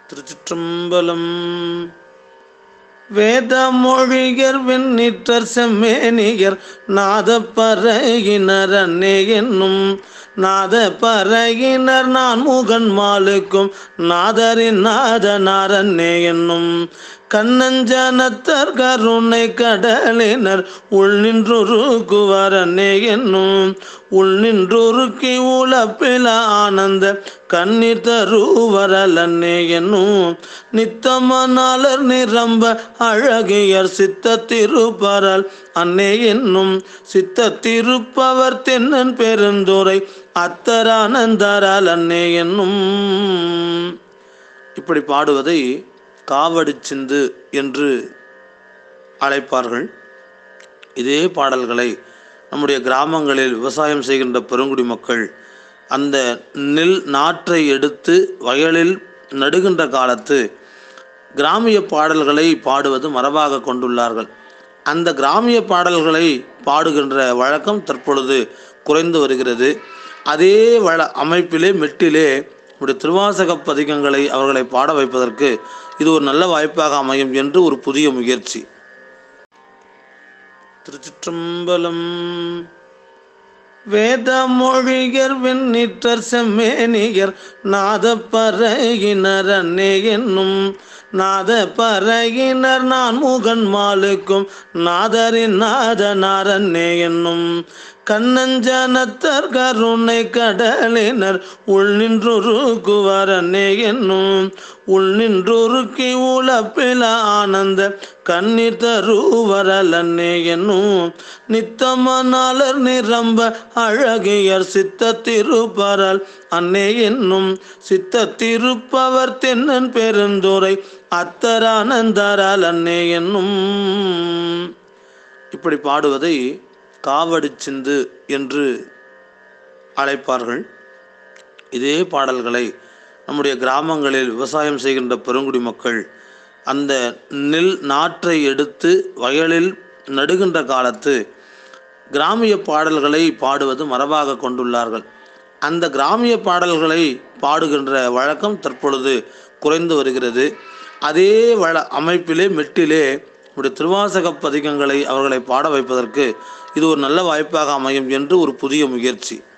திருச்சிற்றம்பலம் வேத மொழியர் வெண்ணிற்றர் செம்மேனியர் நாத பறையினர் அன்னே என்னும் நாத பறையினர் நான் முகன் மாலுக்கும் நாதரின் நாதனார் அன்னே என்னும் கண்ணஞ்சனத்தர் கருணை கடலினர் உள் நின்றுருக்குவர் அன்னே என்னும் உள் நின்றுருக்கி உழப்பில ஆனந்த கண்ணீர் தருவரல் அன்னே என்னும் நித்தமனாளர் நிரம்ப அழகியர் சித்த திருப்பரல் அன்னே என்னும் சித்த திருப்பவர் தென்னன் பெருந்துரை அத்தரானந்தரால் அன்னே என்னும் இப்படி பாடுவதை காவடி சிந்து என்று அழைப்பார்கள் இதே பாடல்களை நம்முடைய கிராமங்களில் விவசாயம் செய்கின்ற பெருங்குடி மக்கள் அந்த நெல் நாற்றை எடுத்து வயலில் நடுகின்ற காலத்து கிராமிய பாடல்களை பாடுவது மரபாக கொண்டுள்ளார்கள் அந்த கிராமிய பாடல்களை பாடுகின்ற வழக்கம் தற்பொழுது குறைந்து வருகிறது அதே வள அமைப்பிலே மெட்டிலே இப்படி திருவாசக பதிகங்களை அவர்களை பாட வைப்பதற்கு இது ஒரு நல்ல வாய்ப்பாக அமையும் என்று ஒரு புதிய முயற்சி திருச்சிற்றம்பலம் வேத மொழியர் வெண்ணிற்றர் செம்மேனியர் நாத பறையினர் அன்னே என்னும் நாத பறையினர் நான் முகன் மாலுக்கும் நாதரின் நாதனார் அன்னே என்னும் கண்ணஞ்சனத்தர் கருணை கடலினர் உள் நின்றுருக்குவர் அன்னே என்னும் உள் நின்றுருக்கி உழப்பில ஆனந்த கண்ணீர் தருவரல் அன்னே என்னும் நித்தமனாளர் நிரம்ப அழகியர் சித்த திருப்பரல் அன்னே என்னும் சித்த திருப்பவர் தென்னன் பெருந்துரை அத்தரானந்தரால் அன்னே என்னும் இப்படி பாடுவதை காவடி சிந்து என்று அழைப்பார்கள் இதே பாடல்களை நம்முடைய கிராமங்களில் விவசாயம் செய்கின்ற பெருங்குடி மக்கள் அந்த நெல் நாற்றை எடுத்து வயலில் நடுகின்ற காலத்து கிராமிய பாடல்களை பாடுவது மரபாக கொண்டுள்ளார்கள் அந்த கிராமிய பாடல்களை பாடுகின்ற வழக்கம் தற்பொழுது குறைந்து வருகிறது அதே வள அமைப்பிலே மெட்டிலே இப்படி திருவாசக பதிகங்களை அவர்களை பாட வைப்பதற்கு இது ஒரு நல்ல வாய்ப்பாக அமையும் என்று ஒரு புதிய முயற்சி